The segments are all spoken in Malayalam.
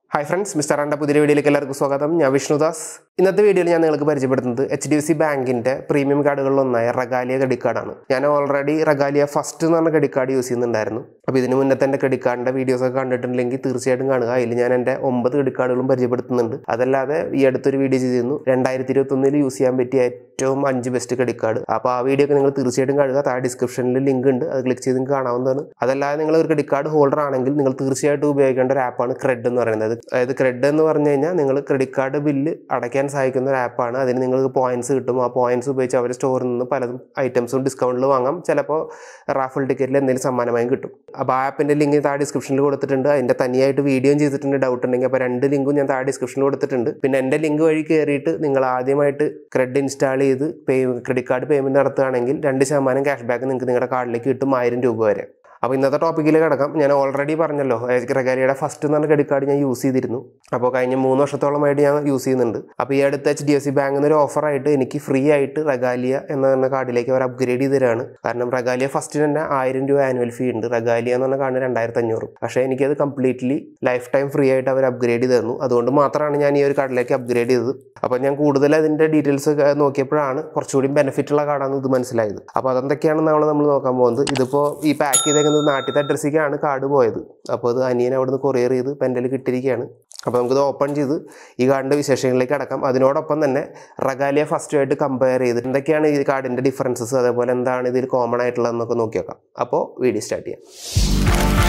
ഹായ് ഫ്രണ്ട്സ് മിസ്റ്റർ ആണ്ട പുതിയ വീഡിയോയിലേക്ക് എല്ലാവർക്കും സ്വാഗതം ഞാൻ വിഷ്ണുദാസ് ഇന്നത്തെ വീഡിയോയിൽ ഞാൻ നിങ്ങൾക്ക് പരിചയപ്പെടുത്തുന്നത് എച്ച് ഡി എഫ് സി ബാങ്കിൻ്റെ പ്രീമിയം കാർഡുകളിലൊന്നായ റഗാലിയ ക്രെഡിറ്റ് കാർഡാണ് ഞാൻ ഓൾറെഡി റഗാലിയ ഫസ്റ്റ് എന്ന് പറഞ്ഞ ക്രെഡിറ്റ് കാർഡ് യൂസ് ചെയ്യുന്നുണ്ടായിരുന്നു അപ്പോൾ ഇതിന് മുന്നത്തെ എൻ്റെ ക്രെഡിറ്റ് കാർഡിൻ്റെ വീഡിയോസ് ഒക്കെ കണ്ടിട്ടുണ്ടെങ്കിൽ തീർച്ചയായിട്ടും കാണുക അതിൽ ഞാൻ എൻ്റെ ഒമ്പത് ക്രെഡിറ്റ് കാർഡുകളും പരിചയപ്പെടുത്തുന്നുണ്ട് അതല്ലാതെ ഈ അടുത്തൊരു വീഡിയോ ചെയ്തിരുന്നു രണ്ടായിരത്തി ഇരുപത്തൊന്നിൽ യൂസ് ചെയ്യാൻ പറ്റിയ ഏറ്റവും അഞ്ച് ബെസ്റ്റ് ക്രെഡിറ്റ് കാർഡ് അപ്പോൾ ആ വീഡിയോ ഒക്കെ നിങ്ങൾ തീർച്ചയായിട്ടും കാണുക താഴെ ഡിസ്ക്രിപ്ഷനിൽ ലിങ്ക് ഉണ്ട് അത് ക്ലിക്ക് ചെയ്ത് നിങ്ങൾക്ക് കാണാവുന്നതാണ് അതല്ലാതെ നിങ്ങൾ ഒരു ക്രെഡിറ്റ് കാർഡ് ഹോൾഡർ ആണെങ്കിൽ നിങ്ങൾ തീർച്ചയായിട്ടും ഉപയോഗിക്കേണ്ട ഒരു ആപ്പാണ് ക്രെഡ് എന്ന് പറയുന്നത് അതായത് ക്രെഡ് എന്ന് പറഞ്ഞു കഴിഞ്ഞാൽ നിങ്ങൾ ക്രെഡിറ്റ് കാർഡ് ബില്ല് അടയ്ക്കാൻ സഹായിക്കുന്ന ഒരു ആപ്പാണ് അതിന് നിങ്ങൾക്ക് പോയിന്റ്സ് കിട്ടും ആ പോയിന്റ്സ് ഉപയോഗിച്ച് അവർ സ്റ്റോറിൽ നിന്ന് പലതും ഐറ്റംസും ഡിസ്കൗണ്ടിൽ വാങ്ങാം ചിലപ്പോൾ റാഫിൾ ടിക്കറ്റിൽ എന്തെങ്കിലും സമ്മാനമായും കിട്ടും അപ്പോൾ ആ ആപ്പിൻ്റെ ലിങ്ക് താഴെ ഡിസ്ക്രിപ്ഷനിൽ കൊടുത്തിട്ടുണ്ട് അതിൻ്റെ തനിയായിട്ട് വീഡിയോയും ചെയ്തിട്ടുണ്ട് ഡൗട്ട് ഉണ്ടെങ്കിൽ അപ്പോൾ രണ്ട് ലിങ്കും ഞാൻ താഴെ ഡിസ്ക്രിപ്ഷനിൽ കൊടുത്തിട്ടുണ്ട് പിന്നെ എൻ്റെ ലിങ്ക് വഴി കയറിയിട്ട് നിങ്ങൾ ആദ്യമായിട്ട് ക്രെഡ് ഇൻസ്റ്റാൾ ചെയ്ത് പേ ക്രെഡിറ്റ് കാർഡ് പേയ്മെൻറ്റ് നടത്തുകയാണെങ്കിൽ രണ്ട് ശതമാനം ക്യാഷ് ബാക്ക് നിങ്ങൾക്ക് നിങ്ങളുടെ കാർഡിലേക്ക് കിട്ടും ആയിരം രൂപ വരെ അപ്പോൾ ഇന്നത്തെ ടോപ്പിക്കിലേക്ക് കിടക്കാം ഞാൻ ഓൾറെഡി പറഞ്ഞല്ലോ റഗാലിയുടെ ഫസ്റ്റ് എന്ന് പറഞ്ഞ ക്രെഡിറ്റ് കാർഡ് ഞാൻ യൂസ് ചെയ്തിരുന്നു അപ്പോൾ കഴിഞ്ഞ മൂന്ന് വർഷത്തോളമായിട്ട് ഞാൻ യൂസ് ചെയ്യുന്നുണ്ട് അപ്പോൾ ഈ അടുത്ത് എച്ച് ഡി എഫ് സി ബാങ്കിൽ നിന്ന് ഒരു ഓഫറായിട്ട് എനിക്ക് ഫ്രീ ആയിട്ട് റഗാലിയ എന്ന പറഞ്ഞ കാർഡിലേക്ക് അവർ അപ്ഗ്രേഡ് ചെയ്ത് തരാണ് കാരണം റഗാലിയ ഫസ്റ്റിന് തന്നെ ആയിരം രൂപ ആനുവൽ ഫീ ഉണ്ട് റഗാലിയ എന്ന് പറഞ്ഞ കാർഡിന് രണ്ടായിരത്തി അഞ്ഞൂറ് പക്ഷേ എനിക്കത് കംപ്ലീറ്റ്ലി ലൈഫ് ടൈം ഫ്രീ ആയിട്ട് അവർ അപ്ഗ്രേഡ് ചെയ്ത് തന്നു അതുകൊണ്ട് മാത്രമാണ് ഞാൻ ഈ ഒരു കാർഡിലേക്ക് അപ്ഗ്രേഡ് ചെയ്തത് അപ്പോൾ ഞാൻ കൂടുതൽ അതിൻ്റെ ഡീറ്റെയിൽസ് നോക്കിയപ്പോഴാണ് കുറച്ചുകൂടി ബെനിഫിറ്റ് ഉള്ള കാർഡാണെന്ന് ഇത് മനസ്സിലായത് അപ്പോൾ അതെന്തൊക്കെയാണെന്നാണ് നമ്മൾ നോക്കാൻ പോകുന്നത് ഇതിപ്പോൾ ഈ പാക്ക് ചെയ്തേക്കുന്നത് നാട്ടിലത്തെ അഡ്രസ്സിലേക്കാണ് കാർഡ് പോയത് അപ്പോൾ അത് അനിയൻ അവിടെ നിന്ന് കൊറിയർ ചെയ്ത് പെൻഡൽ കിട്ടിയിരിക്കുകയാണ് അപ്പോൾ നമുക്കിത് ഓപ്പൺ ചെയ്ത് ഈ കാർഡിൻ്റെ വിശേഷങ്ങളിലേക്ക് അടക്കാം അതിനോടൊപ്പം തന്നെ റഗാലിയ ഫസ്റ്റുമായിട്ട് കമ്പയർ ചെയ്ത് എന്തൊക്കെയാണ് ഈ കാർഡിൻ്റെ ഡിഫറൻസസ് അതേപോലെ എന്താണ് ഇതിൽ കോമൺ ആയിട്ടുള്ളതെന്നൊക്കെ നോക്കി നോക്കാം അപ്പോൾ വീഡിയോ സ്റ്റാർട്ട് ചെയ്യാം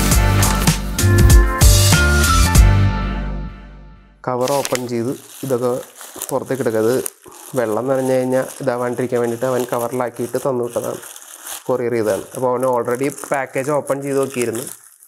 കവർ ഓപ്പൺ ചെയ്ത് ഇതൊക്കെ പുറത്തേക്ക് എടുക്കുക അത് വെള്ളം നനഞ്ഞു കഴിഞ്ഞാൽ ഇതാവാണ്ടിരിക്കാൻ വേണ്ടിയിട്ട് അവൻ കവറിലാക്കിയിട്ട് തന്നു വിട്ടതാണ് കൊറിയർ ചെയ്തതാണ് അപ്പോൾ അവൻ ഓൾറെഡി പാക്കേജ് ഓപ്പൺ ചെയ്ത് നോക്കിയിരുന്നു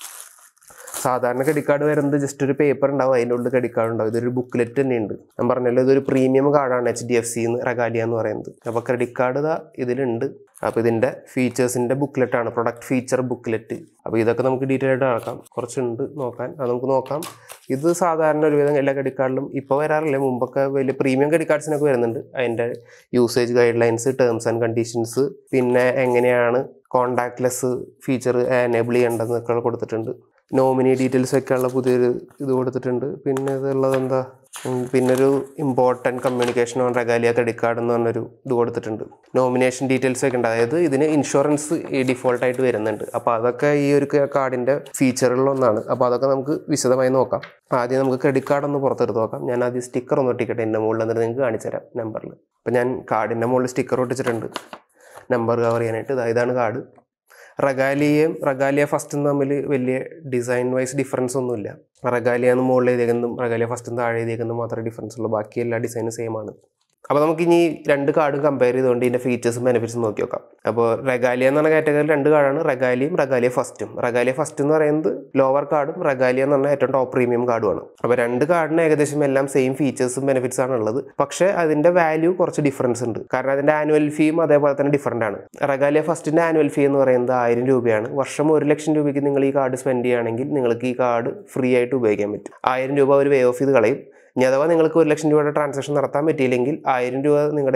സാധാരണ ക്രെഡിറ്റ് കാർഡ് വരുന്നത് ജസ്റ്റ് ഒരു പേപ്പർ ഉണ്ടാവും അതിൻ്റെ ഉള്ളിൽ ക്രെഡിറ്റ് കാർഡ് ഉണ്ടാവും ഇതൊരു ബുക്ക്ലെറ്റ് തന്നെ ഉണ്ട് ഞാൻ പറഞ്ഞല്ലോ ഇതൊരു പ്രീമിയം കാർഡാണ് എച്ച് ഡി എഫ് സി എന്ന് റഗാലിയ എന്ന് പറയുന്നത് അപ്പോൾ ക്രെഡിറ്റ് കാർഡ് ഇതാ ഇതിലുണ്ട് അപ്പോൾ ഇതിൻ്റെ ഫീച്ചേഴ്സിൻ്റെ ബുക്ക്ലെറ്റാണ് പ്രൊഡക്റ്റ് ഫീച്ചർ ബുക്ക്ലെറ്റ് അപ്പോൾ ഇതൊക്കെ നമുക്ക് ഡീറ്റെയിൽ ആയിട്ട് നടക്കാം കുറച്ചുണ്ട് നോക്കാൻ അത് നമുക്ക് നോക്കാം ഇത് സാധാരണ ഒരുവിധം എല്ലാ ക്രെഡിറ്റ് കാർഡിലും ഇപ്പോൾ വരാറില്ല മുമ്പൊക്കെ വലിയ പ്രീമിയം ക്രെഡിറ്റ് കാർഡ്സിനൊക്കെ വരുന്നുണ്ട് അതിൻ്റെ usage guidelines terms and conditions പിന്നെ എങ്ങനെയാണ് കോണ്ടാക്ട്ലെസ് ഫീച്ചർ എനേബിൾ ചെയ്യേണ്ടതെന്നൊക്കെ കൊടുത്തിട്ടുണ്ട് നോമിനി ഡീറ്റെയിൽസ് ഒക്കെ ഉള്ള പുതിയൊരു ഇത് കൊടുത്തിട്ടുണ്ട് പിന്നെ ഇതുള്ളത് എന്താ ഉം, പിന്നെ ഒരു important communication on Regalia credit card എന്ന് പറഞ്ഞൊരു ഇത് കൊടുത്തിട്ടുണ്ട് നോമിനേഷൻ ഡീറ്റെയിൽസ് ഒക്കെ ഉണ്ട് അതായത് ഇതിന് ഇൻഷുറൻസ് ഡിഫോൾട്ടായിട്ട് വരുന്നുണ്ട് അപ്പോൾ അതൊക്കെ ഈ ഒരു കാർഡിൻ്റെ ഫീച്ചറുകളിലൊന്നാണ് അപ്പോൾ അതൊക്കെ നമുക്ക് വിശദമായി നോക്കാം ആദ്യം നമുക്ക് ക്രെഡിറ്റ് കാർഡ് ഒന്ന് പുറത്തെടുത്ത് നോക്കാം ഞാൻ ആദ്യം സ്റ്റിക്കർ ഒന്ന് ഒട്ടിക്കട്ടെ എൻ്റെ മുകളിൽ എന്നിട്ട് നിങ്ങൾക്ക് കാണിച്ചു തരാം നമ്പറിൽ അപ്പോൾ ഞാൻ കാർഡിൻ്റെ മുകളിൽ സ്റ്റിക്കർ ഒട്ടിച്ചിട്ടുണ്ട് നമ്പർ കവർ ചെയ്യാനായിട്ട് ഇതാ ഇതാണ് കാർഡ് റഗാലിയയും റഗാലിയ ഫസ്റ്റും തമ്മിൽ വലിയ ഡിസൈൻ വൈസ് ഡിഫറൻസ് ഒന്നുമില്ല റഗാലിയ എന്ന് മുകളിൽ എഴുതിയേക്കുന്നതും റഗാലിയ ഫസ്റ്റും താഴെ എഴുതിയേക്കുന്നതും മാത്രമേ ഡിഫറൻസ് ഉള്ളൂ ബാക്കി എല്ലാ ഡിസൈനും സെയിം ആണ് അപ്പോൾ നമുക്ക് ഇനി രണ്ട് കാർഡും കമ്പയർ ചെയ്തുകൊണ്ട് ഇതിൻ്റെ ഫീച്ചേഴ്സും ബെനിഫിറ്റ്സും നോക്കി നോക്കാം അപ്പോൾ റഗാലിയ എന്ന് പറഞ്ഞ കാറ്റഗറിയിൽ രണ്ട് കാർഡാണ് റഗാലിയും റഗാലിയ ഫസ്റ്റും റഗാലിയ ഫസ്റ്റ് എന്ന് പറയുന്നത് ലോവർ കാർഡും റഗാലിയ എന്ന് പറഞ്ഞാൽ ഏറ്റവും ടോപ്പ് പ്രീമിയം കാർഡുമാണ് അപ്പോൾ രണ്ട് കാർഡിന് ഏകദേശം എല്ലാം സെയിം ഫീച്ചേഴ്സും ബെനിഫിറ്റ്സ് ആണ് ഉള്ളത് പക്ഷേ അതിൻ്റെ വാല്യൂ കുറച്ച് ഡിഫറൻസ് ഉണ്ട് കാരണം അതിൻ്റെ ആനുവൽ ഫീയും അതേപോലെ തന്നെ ഡിഫറൻ്റ് ആണ് റഗാലിയ ഫസ്റ്റിൻ്റെ ആനുവൽ ഫീ എന്ന് പറയുന്നത് ആയിരം രൂപയാണ് വർഷം ഒരു ലക്ഷം രൂപയ്ക്ക് നിങ്ങൾ ഈ കാർഡ് സ്പെൻഡ് ചെയ്യുകയാണെങ്കിൽ നിങ്ങൾക്ക് ഈ കാർഡ് ഫ്രീ ആയിട്ട് ഉപയോഗിക്കാൻ പറ്റും ആയിരം രൂപ ഒരു വേ ഓഫ് ചെയ്ത് കളയും ഇനി അഥവാ നിങ്ങൾക്ക് ഒരു ലക്ഷം രൂപയുടെ ട്രാൻസാക്ഷൻ നടത്താൻ പറ്റിയില്ലെങ്കിൽ ആയിരം രൂപ നിങ്ങളുടെ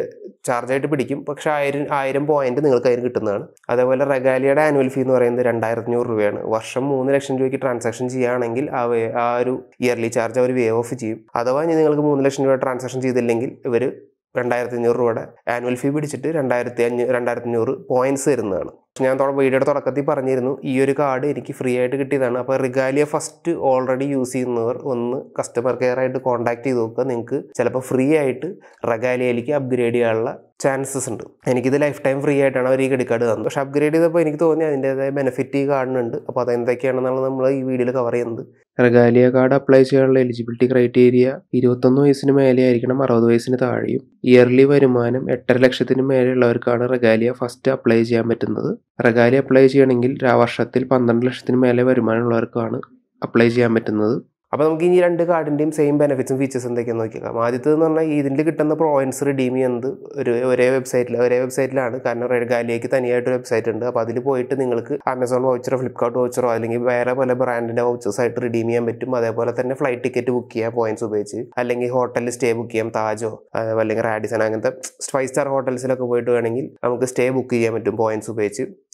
ചാർജ് ആയിട്ട് പിടിക്കും പക്ഷേ ആയിരം ആയിരം പോയിന്റ് നിങ്ങൾക്ക് അതിന് കിട്ടുന്നതാണ് അതേപോലെ റഗാലിയുടെ ആനുവൽ ഫീ എന്ന് പറയുന്നത് രണ്ടായിരത്തി അഞ്ഞൂറ് രൂപയാണ് വർഷം മൂന്ന് ലക്ഷം രൂപയ്ക്ക് ട്രാൻസാക്ഷൻ ചെയ്യുകയാണെങ്കിൽ ആ വേ- ആ ഒരു ഇയർലി ചാർജ് അവർ വേ ഓഫ് ചെയ്യും അഥവാ ഇനി നിങ്ങൾക്ക് മൂന്ന് ലക്ഷം രൂപ ട്രാൻസാക്ഷൻ ചെയ്തില്ലെങ്കിൽ ഇവർ രണ്ടായിരത്തി അഞ്ഞൂറ് രൂപയുടെ ആനുവൽ ഫീ പിടിച്ചിട്ട് രണ്ടായിരത്തി അഞ്ഞൂ രണ്ടായിരത്തി അഞ്ഞൂറ് പോയിന്റ്സ് തരുന്നതാണ് ഞാൻ തൊ- വീഡിയോയുടെ തുടക്കത്തിൽ പറഞ്ഞിരുന്നു ഈ ഒരു കാർഡ് എനിക്ക് ഫ്രീ ആയിട്ട് കിട്ടിയതാണ് അപ്പോൾ റിഗാലിയ ഫസ്റ്റ് ഓൾറെഡി യൂസ് ചെയ്യുന്നവർ ഒന്ന് കസ്റ്റമർ കെയർ ആയിട്ട് കോൺടാക്ട് ചെയ്ത് നോക്കുക നിങ്ങൾക്ക് ചിലപ്പോൾ ഫ്രീ ആയിട്ട് റഗാലിയയിലേക്ക് അപ്ഗ്രേഡ് ചെയ്യാനുള്ള ചാൻസസ് ഉണ്ട് എനിക്കിത് ലൈഫ് ടൈം ഫ്രീ ആയിട്ടാണ് അവർ ഈ ക്രെഡിറ്റ് കാർഡ് തന്നത് പക്ഷേ അപ്ഗ്രേഡ് ചെയ്തപ്പോൾ എനിക്ക് തോന്നി അതിൻ്റേതായ ബെനിഫിറ്റ് ഈ കാർഡിനുണ്ട് അപ്പോൾ അതെന്തൊക്കെയാണെന്നാണ് നമ്മൾ ഈ വീഡിയോയിൽ കവർ ചെയ്യുന്നത് റഗാലിയ കാർഡ് അപ്ലൈ ചെയ്യാനുള്ള എലിജിബിലിറ്റി ക്രൈറ്റീരിയ ഇരുപത്തൊന്ന് വയസ്സിന് മേലെ ആയിരിക്കണം അറുപത് വയസ്സിന് താഴെയും ഇയർലി വരുമാനം എട്ടര ലക്ഷത്തിന് മേലെയുള്ളവർക്കാണ് റഗാലിയ ഫസ്റ്റ് അപ്ലൈ ചെയ്യാൻ പറ്റുന്നത് റഗാലിയ അപ്ലൈ ചെയ്യണമെങ്കിൽ ആ വർഷത്തിൽ പന്ത്രണ്ട് ലക്ഷത്തിന് മേലെ വരുമാനമുള്ളവർക്കാണ് അപ്ലൈ ചെയ്യാൻ പറ്റുന്നത് അപ്പോൾ നമുക്ക് ഇനി രണ്ട് കാർഡിൻ്റെയും സെയിം ബെനിഫിറ്റ്സും ഫീച്ചേഴ്സും എന്തൊക്കെയാണെന്ന് നോക്കിയേക്കാം ആദ്യത്തേന്ന് പറഞ്ഞാൽ ഇതിൽ കിട്ടുന്ന പോയിന്റ്സ് റിഡീം ചെയ്യുന്നത് ഒരു ഒരേ വെബ്സൈറ്റിൽ ഒരേ വെബ്സൈറ്റിലാണ് കാരണം റെഡ്ഗാലിയക്ക് തനിയായിട്ട് വെബ്സൈറ്റ് ഉണ്ട് അപ്പോൾ അതിൽ പോയിട്ട് നിങ്ങൾക്ക് ആമസോൺ വൗച്ചറോ ഫ്ലിപ്കാർട്ട് വൗച്ചറോ അല്ലെങ്കിൽ വേറെ പല ബ്രാൻഡിൻ്റെ വൗച്ചേഴ്സ് ആയിട്ട് റിഡീം ചെയ്യാൻ പറ്റും അതേപോലെ തന്നെ ഫ്ലൈറ്റ് ടിക്കറ്റ് ബുക്ക് ചെയ്യാം പോയിന്റ്സ് ഉപയോഗിച്ച് അല്ലെങ്കിൽ ഹോട്ടലിൽ സ്റ്റേ ബുക്ക് ചെയ്യാം താജോ ആ, അല്ലെങ്കിൽ റാഡിസൺ അങ്ങനത്തെ ഫൈവ് സ്റ്റാർ ഹോട്ടൽസിലൊക്കെ പോയിട്ട് വേണമെങ്കിൽ നമുക്ക് സ്റ്റേ ബുക്ക് ചെയ്യാൻ പറ്റും പോയിന്റ്സ് ഉപയോഗിച്ച്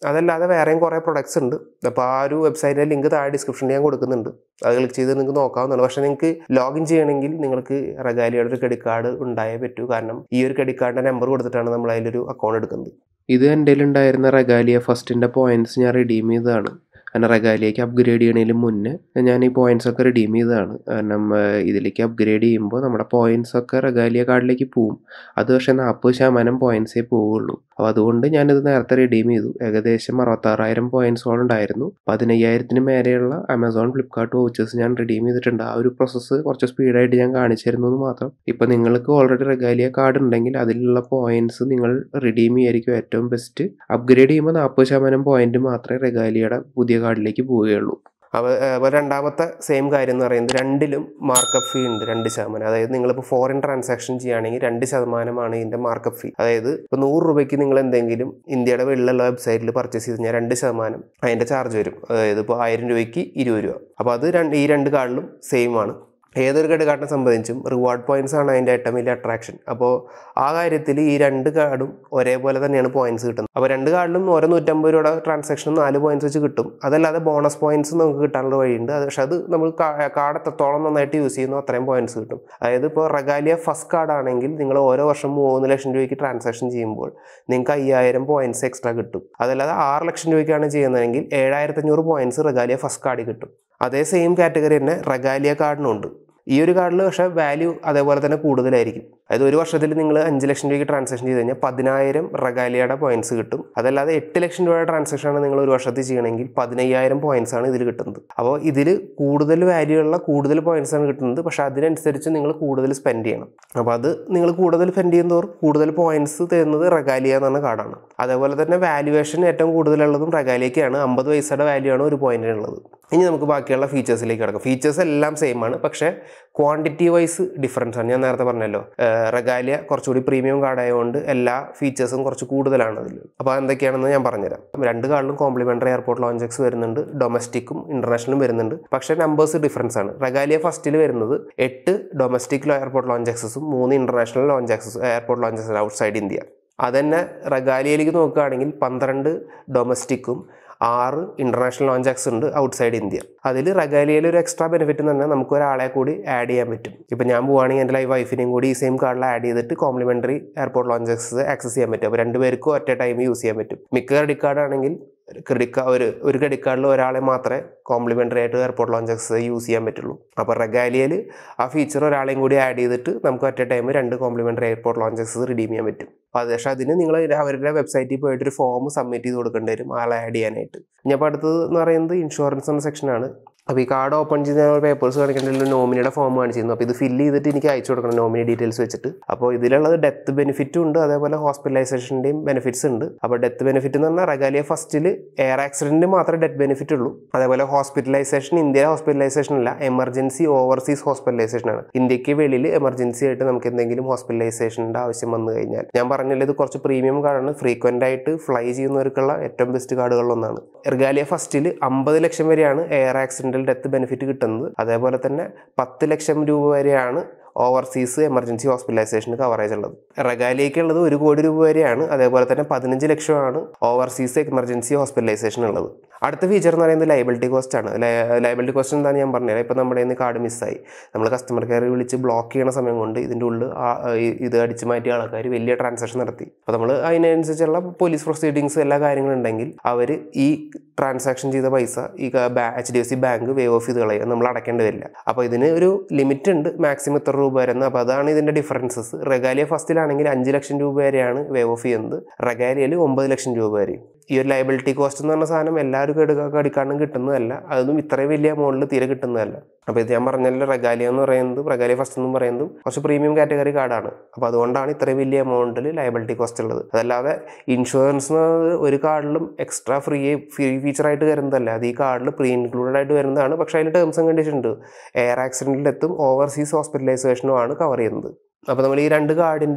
അതല്ലാതെ വേറെയും കുറേ പ്രൊഡക്ട്സ് ഉണ്ട് അപ്പോൾ ആ ഒരു വെബ്സൈറ്റിൻ്റെ ലിങ്ക് താഴെ ഡിസ്ക്രിപ്ഷനിൽ ഞാൻ കൊടുക്കുന്നുണ്ട് അത് ക്ലിക്ക് ചെയ്ത് നിങ്ങൾക്ക് നോക്കാവുന്നതാണ് പക്ഷേ നിങ്ങൾക്ക് ലോഗിൻ ചെയ്യണമെങ്കിൽ നിങ്ങൾക്ക് റഗാലിയുടെ ഒരു ക്രെഡിറ്റ് കാർഡ് ഉണ്ടായേ പറ്റൂ കാരണം ഈ ഒരു ക്രെഡിറ്റ് കാർഡിൻ്റെ നമ്പർ കൊടുത്തിട്ടാണ് നമ്മൾ അതിലൊരു അക്കൗണ്ട് എടുക്കുന്നത് ഇത് എൻ്റെ ഉണ്ടായിരുന്ന റഗാലിയ ഫസ്റ്റിൻ്റെ പോയിന്റ്സ് ഞാൻ റിഡീം ചെയ്തതാണ് കാരണം റഗാലിയക്ക് അപ്ഗ്രേഡ് ചെയ്യണതിന് മുന്നേ ഞാൻ ഈ പോയിന്റ്സ് ഒക്കെ റിഡീം ചെയ്തതാണ് കാരണം ഏഹ്, ഇതിലേക്ക് അപ്ഗ്രേഡ് ചെയ്യുമ്പോൾ നമ്മുടെ പോയിന്റ്സ് ഒക്കെ റഗാലിയ കാർഡിലേക്ക് പോവും അത് പക്ഷേ നാൽപ്പത് ശതമാനം പോയിന്റ്സേ പോവുള്ളൂ അപ്പോൾ അതുകൊണ്ട് ഞാനിത് നേരത്തെ റിഡീം ചെയ്തു ഏകദേശം അറുപത്താറായിരം പോയിന്റ്സോളം ഉണ്ടായിരുന്നു പതിനയ്യായിരത്തിന് മേലെയുള്ള ആമസോൺ ഫ്ലിപ്കാർട്ട് വൗച്ചേഴ്സ് ഞാൻ റിഡീം ചെയ്തിട്ടുണ്ട് ആ ഒരു പ്രോസസ്സ് കുറച്ച് സ്പീഡായിട്ട് ഞാൻ കാണിച്ചു തരുന്നു എന്ന് മാത്രം ഇപ്പോൾ നിങ്ങൾക്ക് ഓൾറെഡി റെഗാലിയ കാർഡ് ഉണ്ടെങ്കിൽ അതിലുള്ള പോയിന്റ്സ് നിങ്ങൾ റിഡീം ചെയ്യായിരിക്കും ഏറ്റവും ബെസ്റ്റ് അപ്ഗ്രേഡ് ചെയ്യുമ്പോൾ നാൽപ്പത് ശതമാനം പോയിന്റ് മാത്രമേ റെഗാലിയയുടെ പുതിയ കാർഡിലേക്ക് പോവുകയുള്ളൂ അപ്പോൾ അപ്പോൾ രണ്ടാമത്തെ സെയിം കാര്യം എന്ന് പറയുന്നത് രണ്ടിലും മാർക്കപ്പ് ഫീ ഉണ്ട് രണ്ട് ശതമാനം അതായത് നിങ്ങളിപ്പോൾ ഫോറിൻ ട്രാൻസാക്ഷൻ ചെയ്യുകയാണെങ്കിൽ രണ്ട് ശതമാനമാണ് ഇതിൻ്റെ മാർക്കപ്പ് ഫീ അതായത് ഇപ്പോൾ നൂറ് രൂപയ്ക്ക് നിങ്ങൾ എന്തെങ്കിലും ഇന്ത്യയുടെ വെളിയിലുള്ള വെബ്സൈറ്റിൽ പർച്ചേസ് ചെയ്ത് കഴിഞ്ഞാൽ രണ്ട് ശതമാനം അതിൻ്റെ ചാർജ് വരും അതായത് ഇപ്പോൾ ആയിരം രൂപയ്ക്ക് ഇരുപത് രൂപ അപ്പോൾ അത് രണ്ട് ഈ രണ്ട് കാർഡിലും സെയിം ആണ് ഏതൊരു ക്രെഡിറ്റ് കാർഡിനെ സംബന്ധിച്ചും റിവാർഡ് പോയിന്റ്സ് ആണ് അതിൻ്റെ ഏറ്റവും വലിയ അട്രാക്ഷൻ അപ്പോൾ ആ കാര്യത്തിൽ ഈ രണ്ട് കാർഡും ഒരേപോലെ തന്നെയാണ് പോയിന്റ്സ് കിട്ടുന്നത് അപ്പോൾ രണ്ട് കാർഡിലും ഓരോ നൂറ്റമ്പത് രൂപയുടെ ട്രാൻസാക്ഷനും നാല് പോയിന്റ്സ് വെച്ച് കിട്ടും അതല്ലാതെ ബോണസ് പോയിന്റ്സ് നമുക്ക് കിട്ടാനുള്ള വഴിയുണ്ട് അത് പക്ഷെ അത് നമ്മൾ കാർഡ് എത്രത്തോളം നന്നായിട്ട് യൂസ് ചെയ്യുന്നു അത്രയും പോയിന്റ്സ് കിട്ടും അതായത് ഇപ്പോൾ റഗാലിയ ഫസ്റ്റ് കാർഡ് ആണെങ്കിൽ നിങ്ങൾ ഓരോ വർഷം മൂന്ന് ലക്ഷം രൂപയ്ക്ക് ട്രാൻസാക്ഷൻ ചെയ്യുമ്പോൾ നിങ്ങൾക്ക് അയ്യായിരം പോയിന്റ്സ് എക്സ്ട്രാ കിട്ടും അതല്ലാതെ ആറ് ലക്ഷം രൂപയ്ക്കാണ് ചെയ്യുന്നതെങ്കിൽ ഏഴായിരത്തി അഞ്ഞൂറ് പോയിന്റ്സ് റഗാലിയ ഫസ്റ്റ് കാർഡിൽ കിട്ടും അതേ സെയിം കാറ്റഗറി തന്നെ റഗാലിയ കാർഡിനും ഉണ്ട് ഈ ഒരു കാർഡിൽ പക്ഷേ വാല്യൂ അതേപോലെ തന്നെ കൂടുതലായിരിക്കും അതായത് ഒരു വർഷത്തിൽ നിങ്ങൾ അഞ്ച് ലക്ഷം രൂപയ്ക്ക് ട്രാൻസാക്ഷൻ ചെയ്ത് കഴിഞ്ഞാൽ പതിനായിരം റഗാലിയയുടെ പോയിന്റ്സ് കിട്ടും അതല്ലാതെ എട്ട് ലക്ഷം രൂപയുടെ ട്രാൻസാക്ഷൻ ആണ് നിങ്ങൾ ഒരു വർഷത്തിൽ ചെയ്യണമെങ്കിൽ പതിനയ്യായിരം പോയിന്റ്സ് ആണ് ഇതിൽ കിട്ടുന്നത് അപ്പോൾ ഇതിൽ കൂടുതൽ വാല്യൂ ഉള്ള കൂടുതൽ പോയിന്റ്സ് ആണ് കിട്ടുന്നത് പക്ഷേ അതിനനുസരിച്ച് നിങ്ങൾ കൂടുതൽ സ്പെൻഡ് ചെയ്യണം അപ്പോൾ അത് നിങ്ങൾ കൂടുതൽ സ്പെൻഡ് ചെയ്യുന്നതോറും കൂടുതൽ പോയിന്റ്സ് തരുന്നത് റഗാലിയ എന്ന കാർഡാണ് അതേപോലെ തന്നെ വാല്യുവേഷൻ ഏറ്റവും കൂടുതലുള്ളതും റഗാലിയക്കാണ് അമ്പത് പൈസയുടെ വാല്യൂ ആണ് ഒരു പോയിന്റിനുള്ളത് ഇനി നമുക്ക് ബാക്കിയുള്ള ഫീച്ചേഴ്സിലേക്ക് കിടക്കാം ഫീച്ചേഴ്സ് എല്ലാം സെയിം ആണ് പക്ഷേ ക്വാണ്ടിറ്റി വൈസ് ഡിഫറൻസ് ആണ് ഞാൻ നേരത്തെ പറഞ്ഞല്ലോ റഗാലിയ കുറച്ചുകൂടി പ്രീമിയം കാർഡ് ആയതുകൊണ്ട് എല്ലാ ഫീച്ചേഴ്സും കുറച്ച് കൂടുതലാണ് അതിൽ അപ്പോൾ എന്തൊക്കെയാണെന്ന് ഞാൻ പറഞ്ഞുതരാം രണ്ട് കാർഡിലും കോംപ്ലിമെൻ്ററി എയർപോർട്ട് ലോഞ്ചക്സ് വരുന്നുണ്ട് ഡൊമസ്റ്റിക്കും ഇന്റർനാഷണലും വരുന്നുണ്ട് പക്ഷേ നമ്പേഴ്സ് ഡിഫറൻസ് ആണ് റഗാലിയ ഫസ്റ്റിൽ വരുന്നത് എട്ട് ഡൊമസ്റ്റിക് എയർപോർട്ട് ലോഞ്ചക്സസും മൂന്ന് international lounge access airport lounge access outside India അതന്നെ റഗാലിയയിലേക്ക് നോക്കുകയാണെങ്കിൽ പന്ത്രണ്ട് ഡൊമസ്റ്റിക്കും ആറ് ഇന്റർനാഷണൽ ലോഞ്ചാക്സ് ഉണ്ട് ഔട്ട്സൈഡ് ഇന്ത്യ അതിൽ റഗാലിയയിൽ ഒരു എക്സ്ട്രാ ബെനിഫിറ്റ് എന്ന് പറഞ്ഞാൽ നമുക്ക് ഒരാളെ കൂടി ആഡ് ചെയ്യാൻ പറ്റും ഇപ്പം ഞാൻ പോവുകയാണെങ്കിൽ എൻ്റെ ലൈവ് വൈഫിനെയും കൂടി ഈ സെയിം കാർഡിൽ ആഡ് ചെയ്തിട്ട് കോംപ്ലിമെൻ്ററി എയർപോർട്ട് ലോഞ്ചാക്സ് ആക്സസ് ചെയ്യാൻ പറ്റും അപ്പോൾ രണ്ടുപേർക്കും ഒറ്റ ടൈം യൂസ് ചെയ്യാൻ പറ്റും മിക്ക ക്രെഡിറ്റ് കാർഡ് ആണെങ്കിൽ ക്രെഡിറ്റ് കാർഡ് ഒരു ഒരു ക്രെഡിറ്റ് കാർഡിൽ ഒരാളെ മാത്രമേ കോംപ്ലിമെൻ്ററി ആയിട്ട് എയർപോർട്ട് ലോഞ്ചക്സ് യൂസ് ചെയ്യാൻ പറ്റുള്ളൂ അപ്പോൾ റഗാലിയയിൽ ആ ഫീച്ചർ ഒരാളെയും കൂടി ആഡ് ചെയ്തിട്ട് നമുക്ക് ഒറ്റ ടൈം രണ്ട് കോംപ്ലിമെൻ്ററി എയർപോർട്ട് ലോഞ്ചക്സ് റിഡീം ചെയ്യാൻ പറ്റും അപ്പോൾ അത് പക്ഷേ അതിന് നിങ്ങൾ അവരുടെ വെബ്സൈറ്റിൽ പോയിട്ട് ഒരു ഫോം സബ്മിറ്റ് ചെയ്ത് കൊടുക്കേണ്ടി വരും ആളെ ആഡ് ചെയ്യാനായിട്ട് ഇനി അപ്പോൾ അടുത്തത് എന്ന് പറയുന്നത് ഇൻഷുറൻസ് എന്ന സെക്ഷനാണ് അപ്പോൾ ഈ കാർഡ് ഓപ്പൺ ചെയ്ത് പേപ്പേഴ്സ് കാണിക്കേണ്ട നോമിനിയുടെ ഫോം കാണിച്ചിരുന്നു അപ്പോൾ ഇത് ഫില്ല് ചെയ്തിട്ട് എനിക്ക് അയച്ചു കൊടുക്കണം നോമിനി ഡീറ്റെയിൽസ് വെച്ചിട്ട് അപ്പോൾ ഇതിലുള്ളത് ഡെത്ത് ബെനിഫിറ്റും ഉണ്ട് അതേപോലെ ഹോസ്പിറ്റലൈസേഷൻ്റെയും ബെനിഫിറ്റ്സ് ഉണ്ട് അപ്പോൾ ഡെത്ത് ബെനിഫിറ്റ് എന്ന് പറഞ്ഞാൽ റഗാലിയ ഫസ്റ്റിൽ എയർ ആക്സിഡൻറ്റ് മാത്രമേ ഡെത്ത് ബെനിഫിറ്റ് ഉള്ളൂ അതേപോലെ ഹോസ്പിറ്റലൈസേഷൻ ഇന്ത്യയിലെ ഹോസ്പിറ്റലൈസേഷൻ അല്ല എമർജൻസി ഓവർസീസ് ഹോസ്പിറ്റലൈസേഷൻ ആണ് ഇന്ത്യക്ക് വെളിയിൽ എമർജൻസി ആയിട്ട് നമുക്ക് എന്തെങ്കിലും ഹോസ്പിറ്റലൈസേഷൻ്റെ ആവശ്യം വന്നു കഴിഞ്ഞാൽ ഞാൻ പറഞ്ഞില്ല ഇത് കുറച്ച് പ്രീമിയം കാർഡാണ് ഫ്രീക്വൻ്റ് ആയിട്ട് ഫ്ലൈ ചെയ്യുന്നവർക്കുള്ള ഏറ്റവും ബെസ്റ്റ് കാർഡുകളിലൊന്നാണ് എർഗാലിയ ഫസ്റ്റിൽ അമ്പത് ലക്ഷം വരെയാണ് എയർ ആക്സിഡൻറ്റൽ ഡെത്ത് ബെനിഫിറ്റ് കിട്ടുന്നത് അതേപോലെ തന്നെ പത്ത് ലക്ഷം രൂപ വരെയാണ് ഓവർസീസ് എമർജൻസി ഹോസ്പിറ്റലൈസേഷന് കവറേജ് ഉള്ളത് റഗാലിയയ്ക്ക് ഉള്ളത് ഒരു കോടി രൂപ വരെയാണ് അതേപോലെ തന്നെ പതിനഞ്ച് ലക്ഷമാണ് ഓവർസീസ് എമർജൻസി ഹോസ്പിറ്റലൈസേഷൻ ഉള്ളത് അടുത്ത ഫീച്ചർ എന്ന് പറയുന്നത് ലൈബിലിറ്റി കോസ്റ്റ് ആണ് ലൈബിലിറ്റി കോസ്റ്റ് എന്താണെന്ന് ഞാൻ പറഞ്ഞുതരാം ഇപ്പം നമ്മുടെ ഇന്ന് കാർഡ് മിസ്സായി നമ്മൾ കസ്റ്റമർ കെയർ വിളിച്ച് ബ്ലോക്ക് ചെയ്യണ സമയം കൊണ്ട് ഇതിൻ്റെ ഉള്ളിൽ ആ- ഈ- ഇത് അടിച്ചു മാറ്റിയ ആൾക്കാർ വലിയ ട്രാൻസാക്ഷൻ നടത്തി അപ്പോൾ നമ്മൾ അതിനനുസരിച്ചുള്ള പോലീസ് പ്രൊസീഡിങ്സ് എല്ലാ കാര്യങ്ങളും ഉണ്ടെങ്കിൽ അവർ ഈ ട്രാൻസാക്ഷൻ ചെയ്ത പൈസ ഈ H D F C bank waive off ചെയ്ത് കളയും നമ്മൾ അടയ്ക്കേണ്ടി വരില്ല അപ്പോൾ ഇതിന് ഒരു ലിമിറ്റ് ഉണ്ട് മാക്സിമം ഇത്ര രൂപ വരെ എന്ന് അപ്പോൾ അതാണ് ഇതിൻ്റെ ഡിഫറൻസസ് റെഗാലിയ ഫസ്റ്റിലാണെങ്കിൽ അഞ്ച് ലക്ഷം രൂപ വരെയാണ് വേവ് ഓഫ് ചെയ്യുന്നത് റെഗാലിയയിൽ ഒമ്പത് ലക്ഷം രൂപ വരെ ഈ ഒരു ലൈബിലിറ്റി കോസ്റ്റ് എന്ന് പറഞ്ഞ സാധനം എല്ലാവർക്കും എടുക്കാൻ എടുക്കാണ്ടും കിട്ടുന്നതല്ല അതൊന്നും ഇത്രയും വലിയ എമൗണ്ടിൽ തീരെ കിട്ടുന്നതല്ല അപ്പോൾ ഇത് ഞാൻ പറഞ്ഞല്ലോ റെഗാലിയ എന്ന് പറയുന്നത് റെഗാലിയ ഫസ്റ്റ് എന്ന് പറയുന്നതും കുറച്ച് പ്രീമിയം കാറ്റഗറി കാർഡാണ് അപ്പോൾ അതുകൊണ്ടാണ് ഇത്രയും വലിയ എമൗണ്ടിൽ ലൈബിലിറ്റി കോസ്റ്റ് ഉള്ളത് അതല്ലാതെ ഇൻഷുറൻസ് എന്ന് പറയുന്നത് ഒരു കാർഡിലും എക്സ്ട്രാ ഫ്രീ ഫ്രീ ഫീച്ചറായിട്ട് വരുന്നതല്ല അത് ഈ കാർഡിൽ പ്രീ ഇൻക്ലൂഡഡ് ആയിട്ട് വരുന്നതാണ് പക്ഷേ അതിന് ടേംസ് ആൻഡ് കണ്ടീഷൻ ഉണ്ട് എയർ ആക്സിഡൻറ്റിൽ എത്തും ഓവർസീസ് ഹോസ്പിറ്റലൈസേഷനും ആണ് കവർ ചെയ്യുന്നത് അപ്പോൾ നമ്മൾ ഈ രണ്ട് കാർഡിൻ്റെയും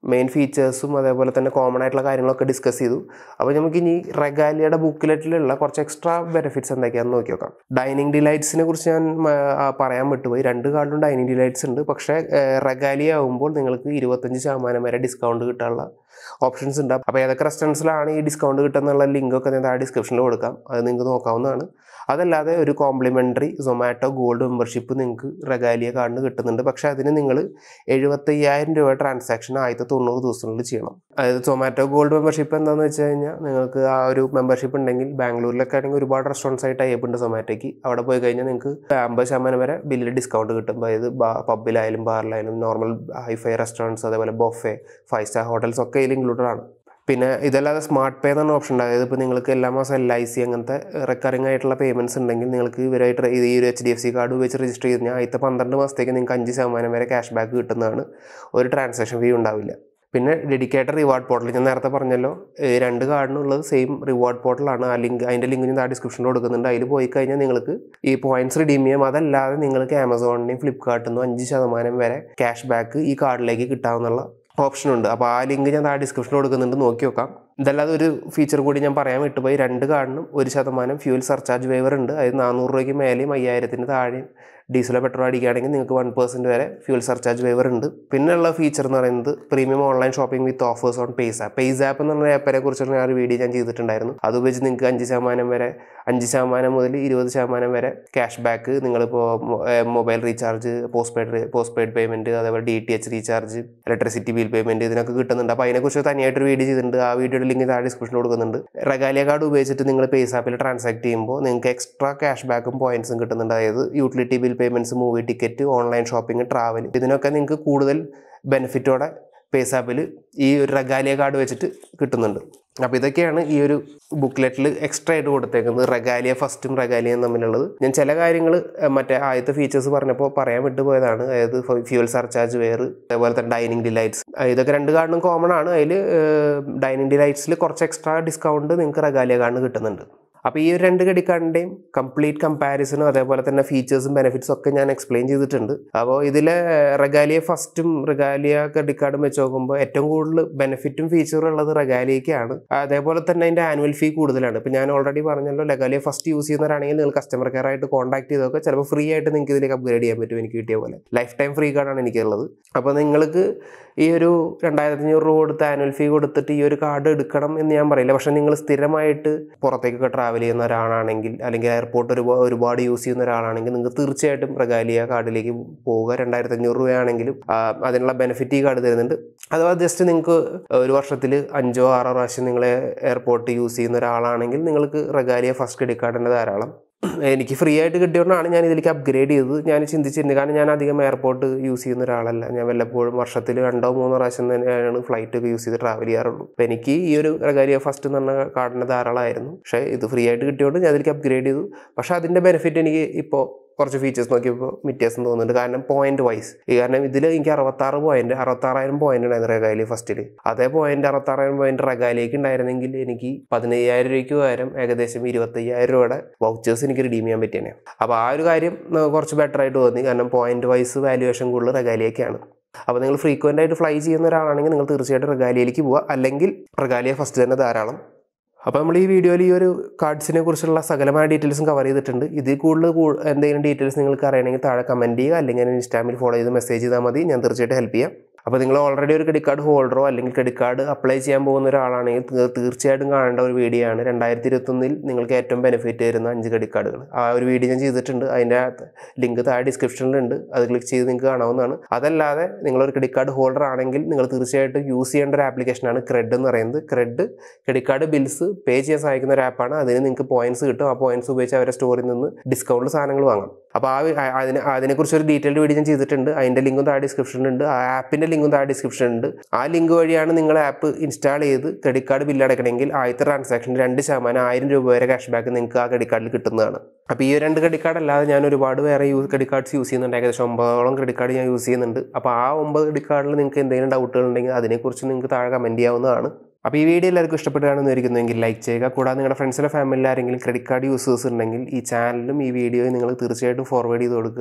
മെയിൻ ഫീച്ചേഴ്സും അതേപോലെ തന്നെ കോമൺ ആയിട്ടുള്ള കാര്യങ്ങളൊക്കെ ഡിസ്കസ് ചെയ്തു അപ്പോൾ നമുക്ക് ഇനി റെഗാലിയുടെ ബുക്കിലെറ്റിലുള്ള കുറച്ച് എക്സ്ട്രാ ബെനിഫിറ്റ്സ് എന്തൊക്കെയാണെന്ന് നോക്കി നോക്കാം ഡൈനിങ് ഡിലൈറ്റ്സിനെ കുറിച്ച് ഞാൻ മ, ആ, പറയാൻ വിട്ടുപോയി രണ്ട് കാർഡിലും ഡൈനിങ് ഡിലൈറ്റ്സ് ഉണ്ട് പക്ഷേ റെഗാലിയ ആകുമ്പോൾ നിങ്ങൾക്ക് ഇരുപത്തഞ്ച് ശതമാനം വരെ ഡിസ്കൗണ്ട് കിട്ടാനുള്ള ഓപ്ഷൻസ് ഉണ്ട് അപ്പോൾ ഏതൊക്കെ റെസ്റ്റോറൻറ്റ്സിലാണ് ഈ ഡിസ്കൗണ്ട് കിട്ടുന്നുള്ള ലിങ്കൊക്കെ ഞാൻ താഴെ ഡിസ്ക്രിപ്ഷനിൽ കൊടുക്കാം അത് നിങ്ങൾക്ക് നോക്കാവുന്നതാണ് അതല്ലാതെ ഒരു കോംപ്ലിമെൻ്ററി സൊമാറ്റോ ഗോൾഡ് മെമ്പർഷിപ്പ് നിങ്ങൾക്ക് റെഗാലിയ കാർഡിന് കിട്ടുന്നുണ്ട് പക്ഷേ അതിന് നിങ്ങൾ എഴുപത്തയ്യായിരം രൂപ ട്രാൻസാക്ഷൻ ആദ്യത്തെ തൊണ്ണൂറ് ദിവസത്തിനുള്ളിൽ ചെയ്യണം അതായത് സൊമാറ്റോ ഗോൾഡ് മെമ്പർഷിപ്പ് എന്താണെന്ന് വെച്ച് കഴിഞ്ഞാൽ നിങ്ങൾക്ക് ആ ഒരു മെമ്പർഷിപ്പ് ഉണ്ടെങ്കിൽ ബാംഗ്ലൂരിലൊക്കെ ആണെങ്കിൽ ഒരുപാട് റെസ്റ്റോറൻറ്റ്സ് ആയിട്ട് ടൈപ്പ് ഉണ്ട് സൊമാറ്റോയ്ക്ക് അവിടെ പോയി കഴിഞ്ഞാൽ നിങ്ങൾക്ക് അമ്പത് ശതമാനം വരെ ബില്ലിൽ ഡിസ്കൗണ്ട് കിട്ടും അതായത് പബ്ബിലായാലും ബാറിലായാലും നോർമൽ ഹൈഫൈ റെസ്റ്റോറൻറ്റ്സ് അതേപോലെ ബൊഫെ ഫൈവ് സ്റ്റാർ ഹോട്ടൽസ് ഒക്കെ ഇതിൽ ഇൻക്ലൂഡഡ് ആണ് പിന്നെ ഇതല്ലാതെ സ്മാർട്ട് പേ എന്നാണ് ഓപ്ഷൻ ഉണ്ട് അതായത് ഇപ്പോൾ നിങ്ങൾക്ക് എല്ലാ മാസം എൽ ഐ സി അങ്ങനത്തെ റെക്കറിംഗ് ആയിട്ടുള്ള പേയ്മെൻറ്റ്സ് ഉണ്ടെങ്കിൽ നിങ്ങൾക്ക് ഇവരായിട്ട് ഈ ഒരു H D F C card വെച്ച് രജിസ്റ്റർ ചെയ്ത് കഴിഞ്ഞാൽ ആദ്യത്തെ പന്ത്രണ്ട് മാസത്തേക്ക് നിങ്ങൾക്ക് അഞ്ച് ശതമാനം വരെ ക്യാഷ് ബാക്ക് കിട്ടുന്നതാണ് ഒരു ട്രാൻസാക്ഷൻ ഫീ ഉണ്ടാവില്ല പിന്നെ ഡെഡിക്കേറ്റഡ് റിവാർഡ് പോർട്ടൽ ഞാൻ നേരത്തെ പറഞ്ഞല്ലോ ഈ രണ്ട് കാർഡിനുള്ളത് സെയിം റിവാർഡ് പോർട്ടലാണ് ആ ലിങ്ക് അതിൻ്റെ ലിങ്ക് ഞാൻ ആ ഡിസ്ക്രിപ്ഷനിൽ കൊടുക്കുന്നുണ്ട് അതിൽ പോയി കഴിഞ്ഞാൽ നിങ്ങൾക്ക് ഈ പോയിന്റ്സ് റിഡീം ചെയ്യാം അതല്ലാതെ നിങ്ങൾക്ക് ആമസോണിനെയും ഫ്ലിപ്കാർട്ടിൽ നിന്നും അഞ്ച് ശതമാനം വരെ ക്യാഷ് ബാക്ക് ഈ കാർഡിലേക്ക് കിട്ടാവുന്നുള്ള ഓപ്ഷൻ ഉണ്ട് അപ്പോൾ ആ ലിങ്ക് ഞാൻ ആ ഡിസ്ക്രിപ്ഷനിൽ കൊടുക്കുന്നുണ്ട് നോക്കി നോക്കാം ഇതല്ലാതെ ഒരു ഫീച്ചർ കൂടി ഞാൻ പറയാൻ വിട്ടുപോയി രണ്ട് കാർഡിനും ഒരു ശതമാനം ഫ്യൂൽ സർചാർജ് വേവർ ഉണ്ട് അതായത് നാനൂറ് രൂപയ്ക്ക് മേലെയും അയ്യായിരത്തിന് താഴെയും ഡീസലോ പെട്രോൾ അടിക്കുകയാണെങ്കിൽ നിങ്ങൾക്ക് വൺ പെർസെൻറ്റ് വരെ ഫ്യൂൽ സർചാർജ് വേവർ ഉണ്ട് പിന്നെയുള്ള ഫീച്ചർ എന്ന് പറയുന്നത് premium online shopping with offers on PayZapp PayZapp എന്ന് പറഞ്ഞ ആപ്പിനെ കുറിച്ചുള്ള ഞാൻ ഒരു വീഡിയോ ഞാൻ ചെയ്തിട്ടുണ്ടായിരുന്നു അത് ഉപയോഗിച്ച് നിങ്ങൾക്ക് അഞ്ച് ശതമാനം വരെ അഞ്ച് ശതമാനം മുതൽ ഇരുപത് ശതമാനം വരെ ക്യാഷ് ബാക്ക് നിങ്ങളിപ്പോൾ mobile recharge postpaid postpaid payment അതേപോലെ D T H recharge electricity bill payment ഇതിനൊക്കെ കിട്ടുന്നുണ്ട് അപ്പോൾ അതിനെക്കുറിച്ച് തനിയായിട്ടൊരു വീഡിയോ ചെയ്തിട്ടുണ്ട് ആ വീഡിയോയുടെ ലിങ്ക് താഴെ ഡിസ്ക്രിപ്ഷനിൽ കൊടുക്കുന്നുണ്ട് റെഗാലിയ കാർഡ് ഉപയോഗിച്ചിട്ട് നിങ്ങൾ പേസ് ആപ്പിൽ ട്രാൻസാക്ട് ചെയ്യുമ്പോൾ നിങ്ങൾക്ക് എക്സ്ട്രാ ക്യാഷ് ബാക്കും പോയിന്റ്സും കിട്ടുന്നുണ്ട് അതായത് utility bill payments movie ticket online shopping travel ഇതിനൊക്കെ നിങ്ങൾക്ക് കൂടുതൽ ബെനിഫിറ്റോടെ പേസ് ആപ്പിൽ ഈ ഒരു റെഗാലിയ കാർഡ് വെച്ചിട്ട് കിട്ടുന്നുണ്ട് അപ്പോൾ ഇതൊക്കെയാണ് ഈ ഒരു ബുക്ക്ലെറ്റിൽ എക്സ്ട്രാ ആയിട്ട് കൊടുത്തേക്കുന്നത് റെഗാലിയ ഫസ്റ്റും റെഗാലിയയും തമ്മിലുള്ളത് ഞാൻ ചില കാര്യങ്ങൾ മറ്റേ ആദ്യത്തെ ഫീച്ചേഴ്സ് പറഞ്ഞപ്പോൾ പറയാൻ വിട്ടുപോയതാണ് അതായത് ഫ്യൂൽ സർചാർജ് വെയർ അതേപോലെ തന്നെ ഡൈനിങ് ഡിലൈറ്റ്സ് ഇതൊക്കെ രണ്ട് കാർഡിനും കോമൺ ആണ് അതിൽ ഡൈനിങ് ഡിലൈറ്റ്സിൽ കുറച്ച് എക്സ്ട്രാ ഡിസ്കൗണ്ട് നിങ്ങൾക്ക് റെഗാലിയ കാർഡിന് കിട്ടുന്നുണ്ട് അപ്പോൾ ഈ ഒരു രണ്ട് ക്രെഡിറ്റ് കാർഡിൻ്റെയും കംപ്ലീറ്റ് കമ്പാരിസണും അതേപോലെ തന്നെ ഫീച്ചേഴ്സും ബെനിഫിറ്റ്സും ഒക്കെ ഞാൻ എക്സ്പ്ലെയിൻ ചെയ്തിട്ടുണ്ട് അപ്പോൾ ഇതിലെ റെഗാലിയ ഫസ്റ്റും റെഗാലിയ ക്രെഡിറ്റ് കാർഡും വെച്ച് നോക്കുമ്പോൾ ഏറ്റവും കൂടുതൽ ബെനിഫിറ്റും ഫീച്ചറും ഉള്ളത് റെഗാലിയക്കാണ് അതേപോലെ തന്നെ അതിൻ്റെ ആനുവൽ ഫീ കൂടുതലാണ് ഇപ്പോൾ ഞാൻ ഓൾറെഡി പറഞ്ഞല്ലോ റെഗാലിയ ഫസ്റ്റ് യൂസ് ചെയ്യുന്നവരാണെങ്കിൽ നിങ്ങൾ കസ്റ്റമർ കെയർ ആയിട്ട് കോൺടാക്ട് ചെയ്തൊക്കെ ചിലപ്പോൾ ഫ്രീ ആയിട്ട് നിങ്ങൾക്ക് ഇതിലേക്ക് അപ്ഗ്രേഡ് ചെയ്യാൻ പറ്റും എനിക്ക് കിട്ടിയ പോലെ ലൈഫ് ടൈം ഫ്രീ കാർഡാണ് എനിക്കുള്ളത് അപ്പോൾ നിങ്ങൾക്ക് ഈ ഒരു രണ്ടായിരത്തി അഞ്ഞൂറ് രൂപ കൊടുത്ത് ആനുവൽ ഫീ കൊടുത്തിട്ട് ഈ ഒരു കാർഡ് എടുക്കണം എന്ന് ഞാൻ പറയില്ല പക്ഷേ നിങ്ങൾ സ്ഥിരമായിട്ട് പുറത്തേക്കൊക്കെ ട്രാവൽ ചെയ്യുന്ന ഒരാളാണെങ്കിൽ അല്ലെങ്കിൽ എയർപോർട്ട് ഒരുപാട് ഒരുപാട് യൂസ് ചെയ്യുന്ന ഒരാളാണെങ്കിൽ നിങ്ങൾക്ക് തീർച്ചയായിട്ടും പ്രഗാലിയ കാർഡിലേക്ക് പോവുക രണ്ടായിരത്തി അഞ്ഞൂറ് രൂപയാണെങ്കിലും ആ, അതിനുള്ള ബെനിഫിറ്റ് ഈ കാർഡ് തരുന്നുണ്ട് അഥവാ ജസ്റ്റ് നിങ്ങൾക്ക് ഒരു വർഷത്തിൽ അഞ്ചോ ആറോ പ്രാവശ്യം നിങ്ങൾ എയർപോർട്ട് യൂസ് ചെയ്യുന്ന ഒരാളാണെങ്കിൽ നിങ്ങൾക്ക് റഗാലിയ ഫസ്റ്റ് ക്രെഡിറ്റ് കാർഡിൻ്റെ ധാരാളം എനിക്ക് ഫ്രീ ആയിട്ട് കിട്ടിയതുകൊണ്ടാണ് ഞാൻ ഇതിലേക്ക് അപ്ഗ്രേഡ് ചെയ്തത് ഞാൻ ചിന്തിച്ചിട്ടുണ്ട് കാരണം ഞാൻ അധികം എയർപോർട്ട് യൂസ് ചെയ്യുന്ന ഒരാളല്ല ഞാൻ വല്ലപ്പോഴും വർഷത്തിൽ രണ്ടോ മൂന്നോ പ്രാവശ്യം തന്നെയാണ് ഫ്ലൈറ്റ് ഒക്കെ യൂസ് ചെയ്ത് ട്രാവൽ ചെയ്യാറുള്ളൂ അപ്പോൾ എനിക്ക് ഈ ഒരു റഗാലിയ ഫസ്റ്റ് എന്ന് പറഞ്ഞ കാർഡിന് ധാരാളമായിരുന്നു പക്ഷേ ഇത് ഫ്രീ ആയിട്ട് കിട്ടിയതുകൊണ്ട് ഞാൻ അതിലേക്ക് അപ്ഗ്രേഡ് ചെയ്തു പക്ഷേ അതിൻ്റെ ബെനിഫിറ്റ് എനിക്ക് ഇപ്പോൾ കുറച്ച് ഫീച്ചേഴ്സ് നോക്കിയപ്പോൾ വ്യത്യാസം തോന്നുന്നുണ്ട് കാരണം പോയിന്റ് വൈസ് ഈ കാരണം ഇതിൽ എനിക്ക് അറുപത്താറ് പോയിന്റ് അറുപത്താറായിരം പോയിന്റ് ഉണ്ടായിരുന്നു റെഗാലി ഫസ്റ്റിൽ അതേ പോയിന്റ് അറുപത്താറായിരം പോയിന്റ് റെഗാലിലേക്ക് ഉണ്ടായിരുന്നെങ്കിൽ എനിക്ക് പതിനയ്യായിരം രൂപയ്ക്ക് പകരം ഏകദേശം ഇരുപത്തയ്യായിരം രൂപയുടെ വൗച്ചേഴ്സ് എനിക്ക് റിഡീം ചെയ്യാൻ പറ്റിയേനെ അപ്പോൾ ആ ഒരു കാര്യം ആ, കുറച്ച് ബെറ്റർ ആയിട്ട് തോന്നി കാരണം പോയിന്റ് വൈസ് വാല്യുവേഷൻ കൂടുതൽ റെഗാലിയൊക്കെയാണ് അപ്പോൾ നിങ്ങൾ ഫ്രീക്വൻ്റ് ആയിട്ട് ഫ്ലൈ ചെയ്യുന്ന ഒരാളാണെങ്കിൽ നിങ്ങൾ തീർച്ചയായിട്ടും റെഗാലിയയിലേക്ക് പോവുക അല്ലെങ്കിൽ റെഗാലിയ ഫസ്റ്റ് തന്നെ ധാരാളം അപ്പോൾ നമ്മൾ ഈ വീഡിയോയിൽ ഈ ഒരു കാർഡ്സിനെ കുറിച്ചുള്ള സകലമായ ഡീറ്റെയിൽസും കവർ ചെയ്തിട്ടുണ്ട് ഇതിൽ കൂടുതൽ കൂ- എന്തെങ്കിലും ഡീറ്റെയിൽസ് നിങ്ങൾക്ക് അറിയണമെങ്കിൽ താഴെ കമൻറ്റ് ചെയ്യുക അല്ലെങ്കിൽ ഇൻസ്റ്റാമിൽ ഫോളോ ചെയ്ത് മെസ്സേജ് ചെയ്താൽ മതി ഞാൻ തീർച്ചയായിട്ടും ഹെൽപ്പ് ചെയ്യാം അപ്പോൾ നിങ്ങൾ ഓൾറെഡി ഒരു ക്രെഡിറ്റ് കാർഡ് ഹോൾഡറോ അല്ലെങ്കിൽ ക്രെഡിറ്റ് കാർഡ് അപ്ലൈ ചെയ്യാൻ പോകുന്ന ഒരാളാണെങ്കിൽ തീ- തീർച്ചയായിട്ടും കാണേണ്ട ഒരു വീഡിയോ ആണ് രണ്ടായിരത്തി ഇരുപത്തൊന്നിൽ നിങ്ങൾക്ക് ഏറ്റവും ബെനിഫിറ്റ് തരുന്ന അഞ്ച് ക്രെഡിറ്റ് കാർഡുകൾ ആ ഒരു വീഡിയോ ഞാൻ ചെയ്തിട്ടുണ്ട് അതിൻ്റെ ലിങ്ക് താഴെ ഡിസ്ക്രിപ്ഷനിലുണ്ട് അത് ക്ലിക്ക് ചെയ്ത് നിങ്ങൾക്ക് കാണാവുന്നതാണ് അതല്ലാതെ നിങ്ങളൊരു ക്രെഡിറ്റ് കാർഡ് ഹോൾഡർ ആണെങ്കിൽ നിങ്ങൾ തീർച്ചയായിട്ടും യൂസ് ചെയ്യേണ്ട ഒരു ആപ്ലിക്കേഷനാണ് ക്രെഡ് എന്ന് പറയുന്നത് CRED credit card bills pay ചെയ്യാൻ സഹായിക്കുന്ന ഒരു ആപ്പാണ് അതിന് നിങ്ങൾക്ക് പോയിന്റ്സ് കിട്ടും ആ പോയിന്റ്സ് ഉപയോഗിച്ച് അവരുടെ സ്റ്റോറിൽ നിന്ന് ഡിസ്കൗണ്ട് സാധനങ്ങൾ വാങ്ങാം അപ്പോൾ ആ വി- ആ- അതിന് അതിനെക്കുറിച്ച് ഒരു ഡീറ്റെയിൽഡ് വീഡിയോ ഞാൻ ചെയ്തിട്ടുണ്ട് അതിൻ്റെ ലിങ്കും താഴെ ഡിസ്ക്രിപ്ഷനിലുണ്ട് ആ ആപ്പിൻ്റെ ലിങ്കും താഴെ ഡിസ്ക്രിപ്ഷനിലുണ്ട് ആ ലിങ്ക് വഴിയാണ് നിങ്ങൾ ആപ്പ് ഇൻസ്റ്റാൾ ചെയ്ത് ക്രെഡിറ്റ് കാർഡ് ബില്ല് അടയ്ക്കണമെങ്കിൽ ആദ്യത്തെ ട്രാൻസാക്ഷന് രണ്ട് ശതമാനം ആയിരം രൂപ വരെ ക്യാഷ് ബാക്ക് നിങ്ങൾക്ക് ആ ക്രെഡിറ്റ് കാർഡിൽ കിട്ടുന്നതാണ് അപ്പോൾ ഈ ഒരു രണ്ട് ക്രെഡിറ്റ് കാർഡ് അല്ലാതെ ഞാൻ ഒരുപാട് വേറെ യൂസ് ക്രെഡിറ്റ് കാർഡ്സ് യൂസ് ചെയ്യുന്നുണ്ട് ഏകദേശം ഒമ്പതോളം ക്രെഡിറ്റ് കാർഡ് ഞാൻ യൂസ് ചെയ്യുന്നുണ്ട് അപ്പോൾ ആ ഒമ്പത് ക്രെഡിറ്റ് കാർഡിൽ നിങ്ങൾക്ക് എന്തെങ്കിലും ഡൗട്ടുകൾ ഉണ്ടെങ്കിൽ അതിനെക്കുറിച്ച് നിങ്ങൾക്ക് താഴെ കമൻറ്റ് ചെയ്യാവുന്നതാണ് അപ്പോൾ ഈ വീഡിയോ എല്ലാവർക്കും ഇഷ്ടപ്പെട്ടാണെന്ന് വിചാരിക്കുന്നുവെങ്കിൽ ലൈക്ക് ചെയ്യുക കൂടാതെ നിങ്ങളുടെ ഫ്രണ്ട്സിലെ ഫാമിലിയിൽ ആരെങ്കിലും ക്രെഡിറ്റ് കാർഡ് യൂസേഴ്സ് ഉണ്ടെങ്കിൽ ഈ ചാനലിലും ഈ വീഡിയോയും നിങ്ങൾ തീർച്ചയായിട്ടും ഫോർവേഡ് ചെയ്ത് കൊടുക്കുക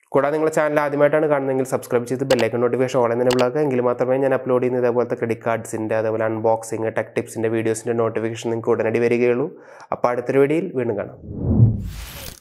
കൂടാതെ നിങ്ങളുടെ ചാനൽ ആദ്യമായിട്ടാണ് കാണുന്നതെങ്കിൽ സബ്സ്ക്രൈബ് ചെയ്ത് ബെല്ലൈക്കൺ നോട്ടിഫിക്കേഷൻ ഓൺ തന്നെ വിളക്കുക എങ്കിൽ മാത്രമേ ഞാൻ അപ്ലോഡ് ചെയ്യുന്ന ഇതേപോലത്തെ ക്രെഡിറ്റ് കാർഡ്സിൻ്റെ അതേപോലെ അൺബോക്സിങ് ടെക് ടിപ്സിൻ്റെ വീഡിയോസിൻ്റെ നോട്ടിഫിക്കേഷൻ നിങ്ങൾക്ക് ഉടനടി വരികയുള്ളൂ അപ്പോൾ അടുത്തൊരു വീഡിയോയിൽ വീണ്ടും കാണാം